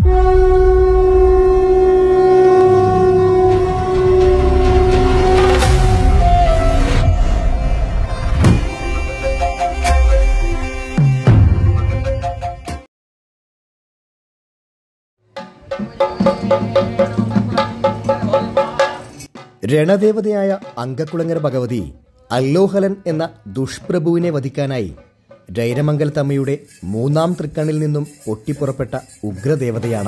രണദേവതയായ അങ്കക്കുളങ്ങര ഭഗവതി അല്ലോഹലൻ എന്ന ദുഷ്പ്രഭുവിനെ വധിക്കാനായി രൈരമംഗലത്തമ്മയുടെ മൂന്നാം തൃക്കണ്ണിൽ നിന്നും പൊട്ടിപ്പുറപ്പെട്ട ഉഗ്രദേവതയാണ്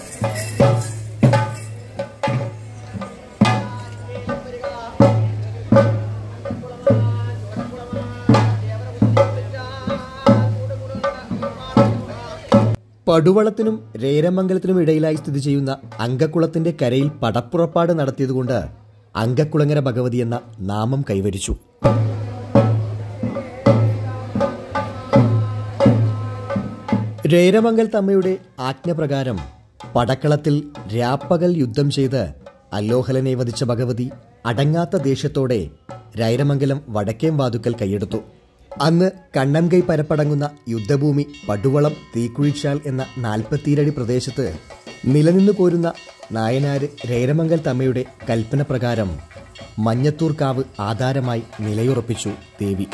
പടുവളത്തിനും രേരമംഗലത്തിനും ഇടയിലായി സ്ഥിതി ചെയ്യുന്ന അങ്കക്കുളത്തിന്റെ കരയിൽ പടപ്പുറപ്പാട് നടത്തിയതുകൊണ്ട് അങ്കക്കുളങ്ങര ഭഗവതി എന്ന നാമം കൈവരിച്ചു രേരമംഗലത്തമ്മയുടെ ആജ്ഞപ്രകാരം പടക്കളത്തിൽ രാപ്പകൽ യുദ്ധം ചെയ്ത് അല്ലോഹലനെ വധിച്ച ഭഗവതി അടങ്ങാത്ത ദേഷ്യത്തോടെ രൈരമംഗലം വടക്കേം വാതുക്കൽ കൈയെടുത്തു അന്ന് കണ്ണൻകൈ പരപ്പടങ്ങുന്ന യുദ്ധഭൂമി പടുവളം തീക്കുഴിച്ചാൽ എന്ന നാൽപ്പത്തിരടി പ്രദേശത്ത് നിലനിന്നു പോരുന്ന നായനാര് രൈരമംഗൽ തമ്മയുടെ കൽപ്പന പ്രകാരം മഞ്ഞത്തൂർക്കാവ് ആധാരമായി നിലയുറപ്പിച്ചു ദേവി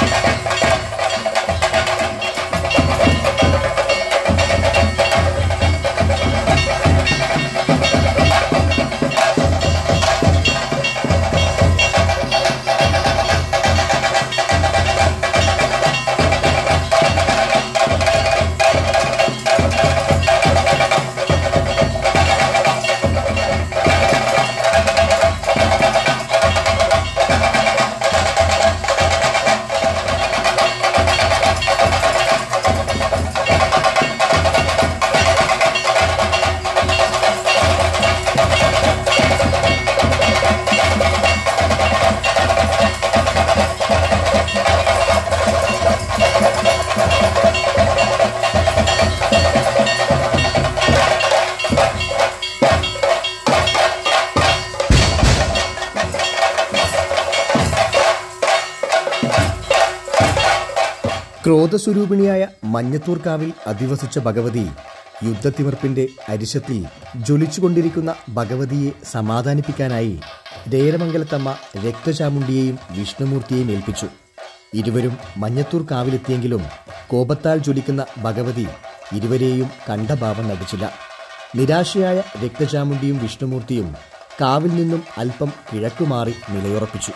ക്രോധസ്വരൂപിണിയായ മഞ്ഞത്തൂർക്കാവിൽ അധിവസിച്ച ഭഗവതി യുദ്ധത്തിമിർപ്പിന്റെ അരിശത്തിൽ ജ്വലിച്ചുകൊണ്ടിരിക്കുന്ന ഭഗവതിയെ സമാധാനിപ്പിക്കാനായി രേരമംഗലത്തമ്മ രക്തചാമുണ്ടിയെയും വിഷ്ണുമൂർത്തിയെയും ഏൽപ്പിച്ചു ഇരുവരും മഞ്ഞത്തൂർ കാവിലെത്തിയെങ്കിലും കോപത്താൽ ജ്വലിക്കുന്ന ഭഗവതി ഇരുവരെയും കണ്ട ഭാവം നടിച്ചില്ല നിരാശയായ രക്തചാമുണ്ടിയും വിഷ്ണുമൂർത്തിയും കാവിൽ നിന്നും അല്പം കിഴക്കുമാറി നിലയുറപ്പിച്ചു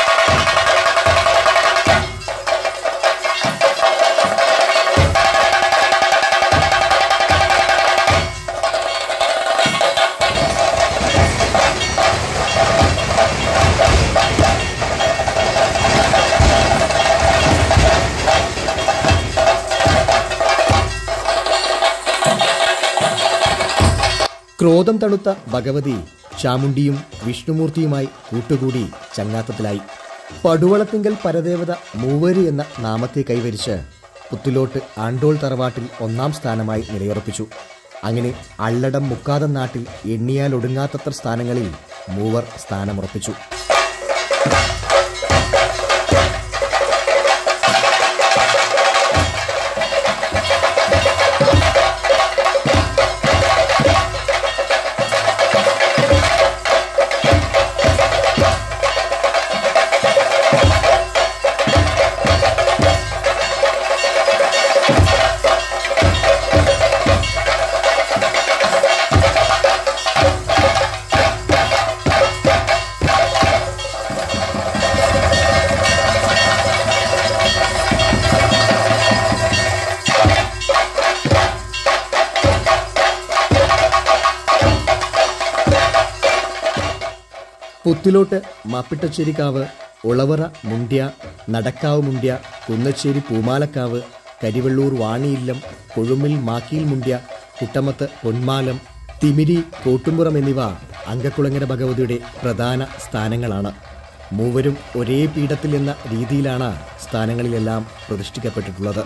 ക്രോധം തണുത്ത ഭഗവതി ചാമുണ്ടിയും വിഷ്ണുമൂർത്തിയുമായി കൂട്ടുകൂടി ചങ്ങാത്തത്തിലായി പടുവളത്തിങ്കൽ പരദേവത മൂവര് എന്ന നാമത്തെ കൈവരിച്ച് പുത്തിലോട്ട് ആണ്ടോൾ തറവാട്ടിൽ ഒന്നാം സ്ഥാനമായി നിലയുറപ്പിച്ചു അങ്ങനെ അള്ളടം മുക്കാതം നാട്ടിൽ എണ്ണിയാൽ ഒടുങ്ങാത്തത്ര സ്ഥാനങ്ങളിൽ മൂവർ സ്ഥാനമുറപ്പിച്ചു പുത്തിലോട്ട് മാപ്പിട്ടച്ചേരിക്കാവ് ഉളവറ മുണ്ട്യ നടക്കാവ് മുണ്ട്യ കുന്നച്ചേരി പൂമാലക്കാവ് കരിവള്ളൂർ വാണിയില്ലം കൊഴുമിൽ മാക്കിയിൽ മുണ്ട്യ കുട്ടമത്ത് പൊന്മാലം തിമിരി കോട്ടുംപുറം എന്നിവ അങ്കക്കുളങ്ങര ഭഗവതിയുടെ പ്രധാന സ്ഥാനങ്ങളാണ് മൂവരും ഒരേ പീഠത്തിൽ എന്ന രീതിയിലാണ് സ്ഥാനങ്ങളിലെല്ലാം പ്രതിഷ്ഠിക്കപ്പെട്ടിട്ടുള്ളത്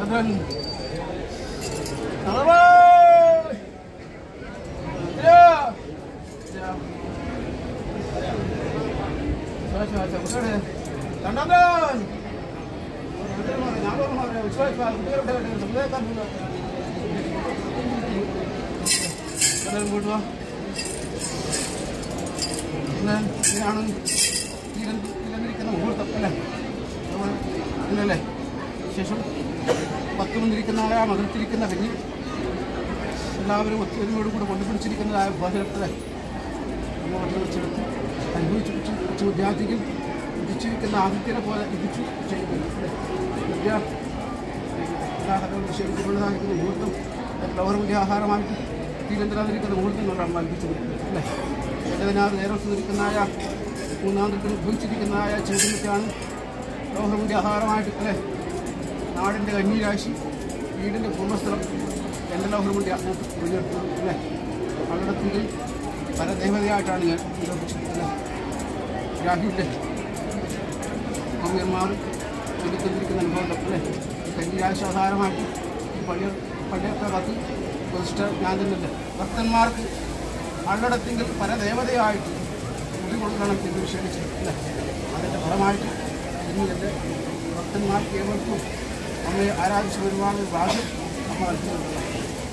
ചന്ദ്രൻ നടവായ്. ഇല്ല. ഇല്ല. ശിവ, ശിവ, ശിവ, കുട്ടികളെ. കണ്ടോണ്ടൻ. ഞാൻ പറഞ്ഞു, ശിവ, ശിവ, കുട്ടികളുടെ സമുദായക്കാർ എല്ലാവരും പോയിട്ട് വാ ഇന്ന് ഇതിനാണ് തീരൻ തീരന്നിരിക്കുന്ന മുഹൂർത്തം അല്ലേ നമ്മൾ ഇന്നല്ലേ ശേഷം പത്ത് വന്നിരിക്കുന്നതായ മകർത്തിരിക്കുന്ന കഞ്ഞി എല്ലാവരും ഒത്തൊരുമയോടും കൂടെ കൊണ്ടുപിടിച്ചിരിക്കുന്നതായ ഭോജനത്തെ നമ്മൾ വന്ന് വെച്ചെടുത്ത് അനുഭവിച്ചു വെച്ച് വിദ്യാർത്ഥികൾ ഇടിച്ചിരിക്കുന്ന ആദിത്യനെ പോലെ ഇടിച്ചു ചെയ്യുന്നു അല്ലേ? വിദ്യാർത്ഥി ഉദാഹരണം ശരിക്കുള്ളതായിരിക്കുന്ന മുഹൂർത്തം ലോകറിൻ്റെ ആഹാരമായിട്ട് തീരന്തരാതിരിക്കുന്ന മുഹൂർത്തം കൊണ്ടാണ് നൽകിച്ചു അല്ലേ ഏകതിനാറ് നേരത്ത് നിൽക്കുന്നതായ മൂന്നാം ദിക്കിൽ ഉദ്ഭവിച്ചിരിക്കുന്നതായ ചൈതന്യത്തെയാണ് ലോഹറിൻ്റെ ആഹാരമായിട്ട് അല്ലേ നാടിൻ്റെ കഞ്ഞിരാശി വീടിൻ്റെ കുടുംബസ്ഥലം എൻ്റെ ലോഹറിൻ്റെ ഉയർത്തുന്നത് അല്ലേ പലയിടത്തിൻ്റെ പരദേവതയായിട്ടാണ് ഞാൻ നിരൂപിച്ചത് അല്ലേ രാഹുലിൻ്റെ അമ്മയന്മാർ എടുത്തിരിക്കുന്ന അനുഭവം അല്ലേ കന്യാശാധാരമായിട്ട് ഈ പള്ളിയ പള്ളിയൊക്കെ കത്ത് പ്രതിഷ്ഠ ഞാൻ തന്നെയല്ലേ ഭക്തന്മാർക്ക് അള്ളടത്തിങ്കിൽ പരദേവതയായിട്ട് കുടികൊള്ളണം എന്ന് വിശേഷിച്ചു അല്ലേ അതിൻ്റെ ഫലമായിട്ട് ഇന്ന് എൻ്റെ ഭക്തന്മാർക്ക് ഏവർക്കും അമ്മയെ ആരാധിച്ചു വരുവാനുള്ള ഭാഗ്യം അമ്മ നൽകുന്നുണ്ട്